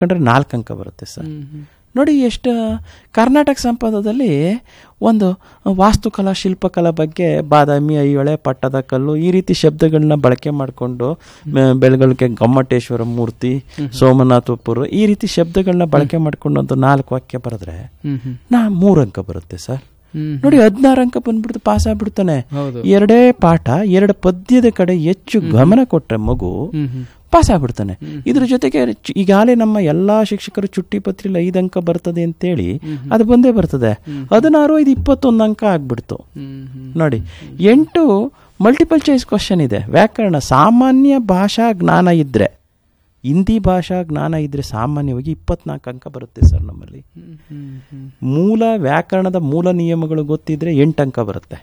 ಕಂಡ್ರೆ ನಾಲ್ಕು ಅಂಕ ಬರುತ್ತೆ ಸರ್ ನೋಡಿ ಎಷ್ಟು ಕರ್ನಾಟಕ ಸಂಪದದಲ್ಲಿ ಒಂದು ವಾಸ್ತುಕಲಾ ಶಿಲ್ಪಕಲಾ ಬಗ್ಗೆ ಬಾದಾಮಿ ಐಹೊಳೆ ಪಟ್ಟದ ಕಲ್ಲು ಈ ರೀತಿ ಶಬ್ದಗಳನ್ನ ಬಳಕೆ ಮಾಡಿಕೊಂಡು ಬೆಳಗಳಿಗೆ ಗೊಮ್ಮಟೇಶ್ವರ ಮೂರ್ತಿ ಸೋಮನಾಥಪುರ ಈ ರೀತಿ ಶಬ್ದಗಳನ್ನ ಬಳಕೆ ಮಾಡ್ಕೊಂಡು ಒಂದು ನಾಲ್ಕು ವಾಕ್ಯ ಬರೆದ್ರೆ ನಾ ಮೂರು ಅಂಕ ಬರುತ್ತೆ ಸರ್ ನೋಡಿ ಹದಿನಾರು ಅಂಕ ಬಂದ್ಬಿಡ್ತು ಪಾಸ್ ಆಗ್ಬಿಡ್ತಾನೆ ಹೌದು. ಎರಡೇ ಪಾಠ ಎರಡು ಪದ್ಯದ ಕಡೆ ಹೆಚ್ಚು ಗಮನ ಕೊಟ್ರೆ ಮಗು ಪಾಸ್ ಆಗ್ಬಿಡ್ತಾನೆ ಇದ್ರ ಜೊತೆಗೆ ಚು- ಈಗಾಗಲೇ ನಮ್ಮ ಎಲ್ಲಾ ಶಿಕ್ಷಕರು ಚುಟ್ಟಿ ಪತ್ರಿಲಿ ಐದು ಅಂಕ ಬರ್ತದೆ ಅಂತೇಳಿ ಅದು ಬಂದೇ ಬರ್ತದೆ ಹದಿನಾರು ಐದು ಇಪ್ಪತ್ತೊಂದು ಅಂಕ ಆಗ್ಬಿಡ್ತು ನೋಡಿ ಎಂಟು ಮಲ್ಟಿಪಲ್ ಚಾಯ್ಸ್ ಕ್ವಶನ್ ಇದೆ ವ್ಯಾಕರಣ ಸಾಮಾನ್ಯ ಭಾಷಾ ಜ್ಞಾನ ಇದ್ರೆ ಹಿಂದಿ ಭಾಷಾ ಜ್ಞಾನ ಇದ್ರೆ ಸಾಮಾನ್ಯವಾಗಿ ಇಪ್ಪತ್ನಾಲ್ಕು ಅಂಕ ಬರುತ್ತೆ ಸರ್ ನಮ್ಮಲ್ಲಿ ಮೂಲ ವ್ಯಾಕರಣದ ಮೂಲ ನಿಯಮಗಳು ಗೊತ್ತಿದ್ರೆ ಎಂಟು ಅಂಕ ಬರುತ್ತೆ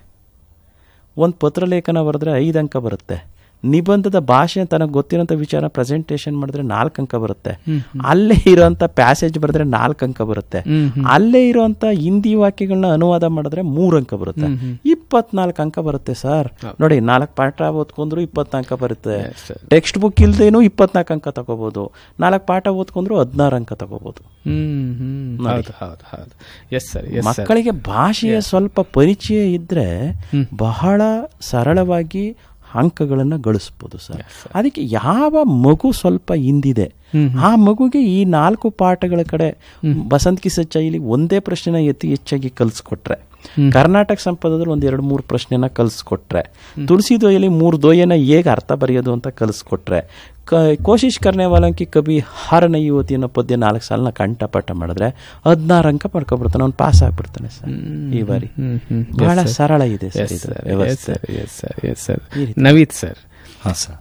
ಒಂದು ಪತ್ರಲೇಖನ ಬರೆದ್ರೆ ಐದು ಅಂಕ ಬರುತ್ತೆ ನಿಬಂಧದ ಭಾಷೆ ತನಗೆ ಗೊತ್ತಿರೋಂಥ ವಿಚಾರ ಪ್ರೆಸೆಂಟೇಷನ್ ಮಾಡಿದ್ರೆ ನಾಲ್ಕು ಅಂಕ ಬರುತ್ತೆ ಅಲ್ಲೇ ಇರೋಂಥ ಪ್ಯಾಸೇಜ್ ಬರೆದ್ರೆ ನಾಲ್ಕು ಅಂಕ ಬರುತ್ತೆ ಅಲ್ಲೇ ಇರೋಂಥ ಹಿಂದಿ ವಾಕ್ಯಗಳನ್ನ ಅನುವಾದ ಮಾಡಿದ್ರೆ ಮೂರು ಅಂಕ ಬರುತ್ತೆ ಇಪ್ಪತ್ನಾಲ್ಕು ಅಂಕ ಬರುತ್ತೆ ಸರ್ ನೋಡಿ ನಾಲ್ಕು ಪಾಠ ಓದ್ಕೊಂಡ್ರು ಇಪ್ಪತ್ನಾಲ್ಕು ಅಂಕ ಬರುತ್ತೆ ಟೆಕ್ಸ್ಟ್ ಬುಕ್ ಇಲ್ದೇನು ಇಪ್ಪತ್ನಾಲ್ಕು ಅಂಕ ತಗೋಬಹುದು ನಾಲ್ಕು ಪಾಠ ಓದ್ಕೊಂಡ್ರು ಹದಿನಾರು ಅಂಕ ತಗೋಬಹುದು ಹ್ಮ್ ಹ್ಮ್ ಹೌದು ಹೌದು ಹೌದು ಎಸ್ ಸರ್ ಎಸ್ ಸರ್ ಮಕ್ಕಳಿಗೆ ಭಾಷೆಯ ಸ್ವಲ್ಪ ಪರಿಚಯ ಇದ್ರೆ ಬಹಳ ಸರಳವಾಗಿ ಅಂಕಗಳನ್ನು ಗಳಿಸ್ಬೋದು ಸರ್ ಅದಕ್ಕೆ ಯಾವ ಮಗು ಸ್ವಲ್ಪ ಹಿಂದಿದೆ ಆ ಮಗುಗೆ ಈ ನಾಲ್ಕು ಪಾಠಗಳ ಕಡೆ ಬಸಂತ್ ಕಿಸ ಚೈಲಿ ಒಂದೇ ಪ್ರಶ್ನೆನ ಎತ್ತಿ ಹೆಚ್ಚಾಗಿ ಕಲಿಸ್ಕೊಟ್ರೆ ಕರ್ನಾಟಕ ಸಂಪದದಲ್ಲಿ ಒಂದ್ ಎರಡು ಮೂರು ಪ್ರಶ್ನೆನ ಕಲಿಸ್ಕೊಟ್ರೆ ತುಳಸಿ ದೊಯ್ಯಲ್ಲಿ ಮೂರು ದೊಯ್ಯನ ಹೇಗೆ ಅರ್ಥ ಬರೆಯೋದು ಅಂತ ಕಲಿಸ್ಕೊಟ್ರೆ ಕ ಕೋಶಿಶ್ ಕರ್ನೆವಾಲಂಕಿ ಕವಿ ಹಾರನ ಯುವತಿ ಅನ್ನೋ ಪದ್ಯ ನಾಲ್ಕು ಸಾಲನ ಕಂಠಪಾಠ ಮಾಡಿದ್ರೆ ಹದಿನಾರು ಅಂಕ ಪಡ್ಕೊಬಿಡ್ತಾನೆ ಅವ್ನು ಪಾಸ್ ಆಗ್ಬಿಡ್ತಾನೆ ಸರ್ ಈ ಬಾರಿ ಹ್ಮ್, ಹ್ಮ್. ಬಹಳ Yes, sir. ಸರಳ ಇದೆ ಸರ್ ಎಸ್ ಇದು ಸರ್ ಎಸ್ ವ್ಯವಸ್ಥೆ sir yes sir yes sir ಈ ರೀತಿ. ನವೀತ್ ಸರ್ ಹಾಂ ಸರ್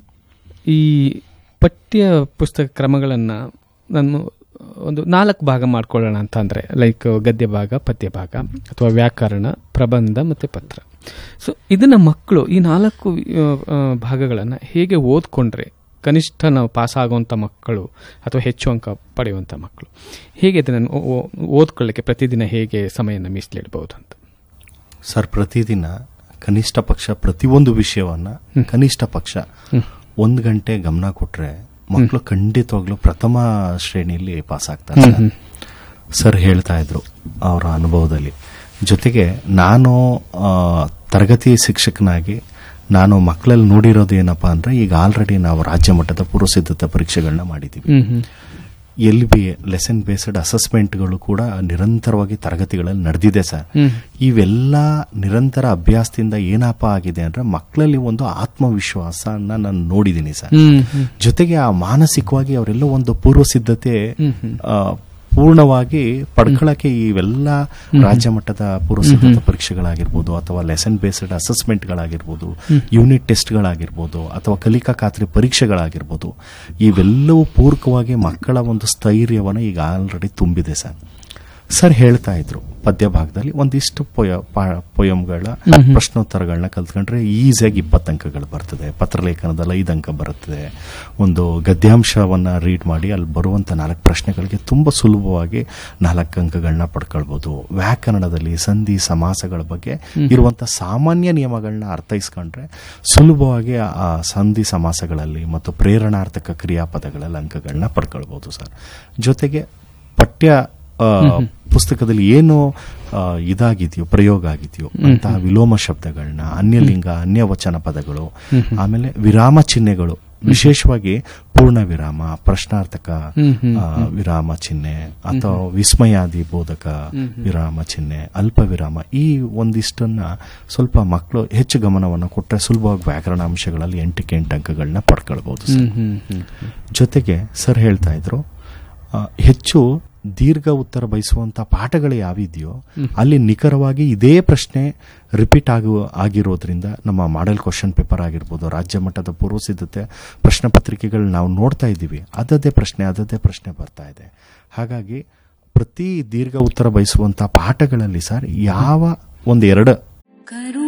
ಈ ಪಠ್ಯ ಪುಸ್ತಕ ಕ್ರಮಗಳನ್ನು ನಾನು ಒಂದು ನಾಲ್ಕು ಭಾಗ ಮಾಡ್ಕೊಳ್ಳೋಣ ಅಂತ ಅಂದರೆ ಲೈಕ್ ಗದ್ಯ ಭಾಗ ಪದ್ಯ ಭಾಗ ಅಥವಾ ವ್ಯಾಕರಣ ಪ್ರಬಂಧ ಮತ್ತು ಪತ್ರ ಸೊ ಇದನ್ನು ಮಕ್ಕಳು ಈ ನಾಲ್ಕು ಭಾಗಗಳನ್ನು ಹೇಗೆ ಓದ್ಕೊಂಡ್ರೆ ಕನಿಷ್ಠ ನಾವು ಪಾಸ್ ಆಗುವಂಥ ಮಕ್ಕಳು ಅಥವಾ ಹೆಚ್ಚು ಅಂಕ ಪಡೆಯುವಂಥ ಮಕ್ಕಳು ಹೇಗೆ ಇದನ್ನು ಓ- ಓ- ಓದ್ಕೊಳ್ಳಿಕ್ಕೆ ಪ್ರತಿದಿನ ಹೇಗೆ ಸಮಯನ ಮೀಸಲಿಡ್ಬೋದು ಅಂತ ಸರ್ ಪ್ರತಿದಿನ ಕನಿಷ್ಠ ಪಕ್ಷ ಪ್ರತಿಯೊಂದು ವಿಷಯವನ್ನ ಕನಿಷ್ಠ ಪಕ್ಷ ಒಂದು ಗಂಟೆ ಗಮನ ಕೊಟ್ರೆ ಮಕ್ಕಳು ಖಂಡಿತವಾಗ್ಲೂ ಪ್ರಥಮ ಶ್ರೇಣಿಯಲ್ಲಿ ಪಾಸ್ ಆಗ್ತಾರೆ ಸರ್. ಸರ್ ಹೇಳ್ತಾ ಇದ್ರು ಅವರ ಅನುಭವದಲ್ಲಿ ಜೊತೆಗೆ ನಾನು ಆ, ತರಗತಿ ಶಿಕ್ಷಕನಾಗಿ ನಾನು ಮಕ್ಕಳಲ್ಲಿ ನೋಡಿರೋದು ಏನಪ್ಪಾ ಅಂದ್ರೆ ಈಗ ಆಲ್ರೆಡಿ ನಾವು ರಾಜ್ಯ ಮಟ್ಟದ ಪೂರ್ವಸಿದ್ಧತಾ ಪರೀಕ್ಷೆಗಳನ್ನ ಮಾಡಿದ್ದೀವಿ ಹ್ಮ್ ಹ್ಮ್ ಎಲ್ ಬಿ ಲೆಸನ್ ಬೇಸ್ಡ್ ಅಸೆಸ್ಮೆಂಟ್ಗಳು ಕೂಡ ನಿರಂತರವಾಗಿ ತರಗತಿಗಳಲ್ಲಿ ನಡೆದಿದೆ ಸರ್ ಇವೆಲ್ಲ ನಿರಂತರ ಅಭ್ಯಾಸದಿಂದ ಏನಪ್ಪ ಆಗಿದೆ ಅಂದ್ರೆ ಮಕ್ಕಳಲ್ಲಿ ಒಂದು ಆತ್ಮವಿಶ್ವಾಸನ ನಾನು ನೋಡಿದ್ದೀನಿ ಸರ್ ಹ್ಮ್ ಹ್ಮ್ ಜೊತೆಗೆ ಆ ಮಾನಸಿಕವಾಗಿ ಅವರೆಲ್ಲ ಒಂದು ಪೂರ್ವ ಸಿದ್ಧತೆ ಆ, ಪೂರ್ಣವಾಗಿ ಪಡ್ಕೊಳ್ಳಕ್ಕೆ ಇವೆಲ್ಲ ರಾಜ್ಯ ಮಟ್ಟದ ಪೂರ್ವ ಸಿದ್ಧತಾ ಪರೀಕ್ಷೆಗಳಾಗಿರ್ಬೋದು ಅಥವಾ ಲೆಸನ್ ಬೇಸ್ಡ್ ಅಸೆಸ್ಮೆಂಟ್ಗಳಾಗಿರ್ಬೋದು ಯೂನಿಟ್ ಟೆಸ್ಟ್ಗಳಾಗಿರ್ಬೋದು ಅಥವಾ ಕಲಿಕಾ ಖಾತ್ರಿ ಪರೀಕ್ಷೆಗಳಾಗಿರ್ಬೋದು ಇವೆಲ್ಲವೂ ಪೂರಕವಾಗಿ ಮಕ್ಕಳ ಒಂದು ಸ್ಥೈರ್ಯವನ್ನು ಈಗ ಆಲ್ರೆಡಿ ತುಂಬಿದೆ ಸರ್ ಸರ್ ಹೇಳ್ತಾ ಇದ್ರು ಪದ್ಯ ಭಾಗದಲ್ಲಿ ಒಂದಿಷ್ಟು ಪೊಯ ಪೊಯಮ್ಗಳ ಪ್ರಶ್ನೋತ್ತರಗಳನ್ನ ಕಲ್ತ್ಕೊಂಡ್ರೆ ಈಸಿಯಾಗಿ ಇಪ್ಪತ್ತು ಅಂಕಗಳು ಬರ್ತದೆ ಪತ್ರಲೇಖನದಲ್ಲಿ ಐದು ಅಂಕ ಬರುತ್ತದೆ ಒಂದು ಗದ್ಯಾಂಶವನ್ನ ರೀಡ್ ಮಾಡಿ ಅಲ್ಲಿ ಬರುವಂತ ನಾಲ್ಕು ಪ್ರಶ್ನೆಗಳಿಗೆ ತುಂಬಾ ಸುಲಭವಾಗಿ ನಾಲ್ಕು ಅಂಕಗಳನ್ನ ಪಡ್ಕೊಳ್ಬೋದು ವ್ಯಾಕರಣದಲ್ಲಿ ಸಂಧಿ ಸಮಾಸಗಳ ಬಗ್ಗೆ ಇರುವಂತ ಸಾಮಾನ್ಯ ನಿಯಮಗಳನ್ನ ಅರ್ಥೈಸ್ಕೊಂಡ್ರೆ ಸುಲಭವಾಗಿ ಆ ಸಂಧಿ ಸಮಾಸಗಳಲ್ಲಿ ಮತ್ತು ಪ್ರೇರಣಾರ್ಥಕ ಕ್ರಿಯಾಪದಗಳಲ್ಲಿ ಅಂಕಗಳನ್ನ ಪಡ್ಕೊಳ್ಬೋದು ಸರ್ ಜೊತೆಗೆ ಪಠ್ಯ ಆ, ಪುಸ್ತಕದಲ್ಲಿ ಏನು ಆ, ಇದಾಗಿದೆಯೋ ಪ್ರಯೋಗ ಆಗಿದೆಯೋ ಅಂತಹ ವಿಲೋಮ ಶಬ್ದಗಳನ್ನ ಅನ್ಯಲಿಂಗ ಅನ್ಯವಚನ ಪದಗಳು ಆಮೇಲೆ ವಿರಾಮ ಚಿಹ್ನೆಗಳು ವಿಶೇಷವಾಗಿ ಪೂರ್ಣ ವಿರಾಮ ಪ್ರಶ್ನಾರ್ಥಕ ಆ, ವಿರಾಮ ಚಿಹ್ನೆ ಅಥವಾ ವಿಸ್ಮಯಾದಿ ಬೋಧಕ ವಿರಾಮ ಚಿಹ್ನೆ ಅಲ್ಪ ವಿರಾಮ ಈ ಒಂದಿಷ್ಟನ್ನ ಸ್ವಲ್ಪ ಮಕ್ಕಳು ಹೆಚ್ಚು ಗಮನವನ್ನು ಕೊಟ್ಟರೆ ಸುಲಭವಾಗಿ ವ್ಯಾಕರಣ ಅಂಶಗಳಲ್ಲಿ ಎಂಟಕ್ಕೆ ಎಂಟು ಅಂಕಗಳನ್ನ ಪಡ್ಕೊಳ್ಬಹುದು ಸರ್ ಹ್ಮ್ ಹ್ಮ್ ಹ್ಮ್ ಜೊತೆಗೆ ಸರ್ ಹೇಳ್ತಾ ಇದ್ರು ಆ, ಹೆಚ್ಚು ದೀರ್ಘ ಉತ್ತರ ಬಯಸುವಂತ ಪಾಠಗಳು ಯಾವಿದೆಯೋ ಅಲ್ಲಿ ನಿಖರವಾಗಿ ಇದೇ ಪ್ರಶ್ನೆ ರಿಪೀಟ್ ಆಗುವ ಆಗಿರೋದ್ರಿಂದ ನಮ್ಮ ಮಾಡೆಲ್ ಕ್ವಶನ್ ಪೇಪರ್ ಆಗಿರ್ಬೋದು ರಾಜ್ಯ ಮಟ್ಟದ ಪೂರ್ವ ಸಿದ್ಧತೆ ಪ್ರಶ್ನೆ ಪತ್ರಿಕೆಗಳು ನಾವು ನೋಡ್ತಾ ಇದ್ದೀವಿ ಅದದೇ ಪ್ರಶ್ನೆ ಅದದೇ ಪ್ರಶ್ನೆ ಬರ್ತಾ ಇದೆ ಹಾಗಾಗಿ ಪ್ರತಿ ದೀರ್ಘ ಉತ್ತರ ಬಯಸುವಂತ ಪಾಠಗಳಲ್ಲಿ ಸರ್ ಯಾವ ಒಂದು ಎರಡು ಕರು